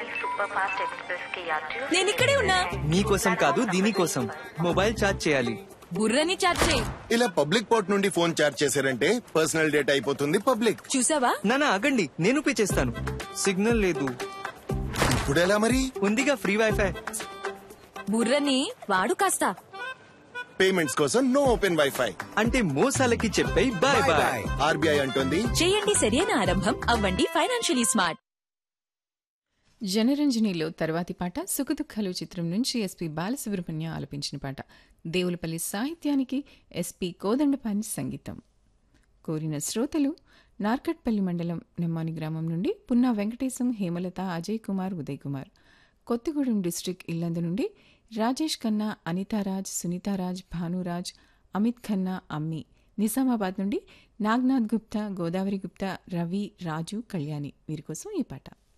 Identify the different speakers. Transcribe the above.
Speaker 1: super fast express के यात्रियों
Speaker 2: నేను ఇక్కడే ఉన్నా
Speaker 3: మీకోసం కాదు దీనికోసం మొబైల్ ఛార్జ్ చేయాలి
Speaker 2: బుర్రని చాట్ చేయి
Speaker 4: ఇలా పబ్లిక్ పోర్ట్ నుండి ఫోన్ చార్జ్ చేశారంటే పర్సనల్ డేటా అయిపోతుంది పబ్లిక్
Speaker 2: చూసావా
Speaker 3: నానా ఆగండి నేను పే చేస్తాను సిగ్నల్ లేదు
Speaker 4: ఇప్పుడు ఎలా మరి
Speaker 3: ఉందిగా ఫ్రీ వైఫై
Speaker 2: బుర్రని వాడు కాస్త
Speaker 4: పేమెంట్స్ కోసం నో ఓపెన్ వైఫై
Speaker 3: అంటే మోసాలకి చెప్పే బాయ్ బాయ్
Speaker 4: ఆర్బీఐ అంటోంది
Speaker 2: చేయండి సరైన ఆరంభం అవ్వండి ఫైనాన్షియలీ స్మార్ట్
Speaker 5: జనరంజనిలో తర్వాతి పాట సుఖదుఖాలు చిత్రం నుంచి ఎస్పి బాలసుబ్రహ్మణ్య ఆలపించిన పాట దేవులపల్లి సాహిత్యానికి ఎస్పి కోదండపాని సంగీతం కోరిన శ్రోతలు నార్కట్పల్లి మండలం నెమ్మాని గ్రామం నుండి పున్నా వెంకటేశం హేమలత అజయ్ కుమార్ ఉదయ్ కుమార్ కొత్తగూడెం డిస్ట్రిక్ట్ ఇల్లందు నుండి రాజేష్ ఖన్నా అనితారాజ్ సునీతారాజ్ భానురాజ్ అమిత్ ఖన్నా అమ్మి నిజామాబాద్ నుండి నాగ్నాథ్ గుప్తా గోదావరి గుప్తా రవి రాజు కళ్యాణి వీరి కోసం ఈ పాట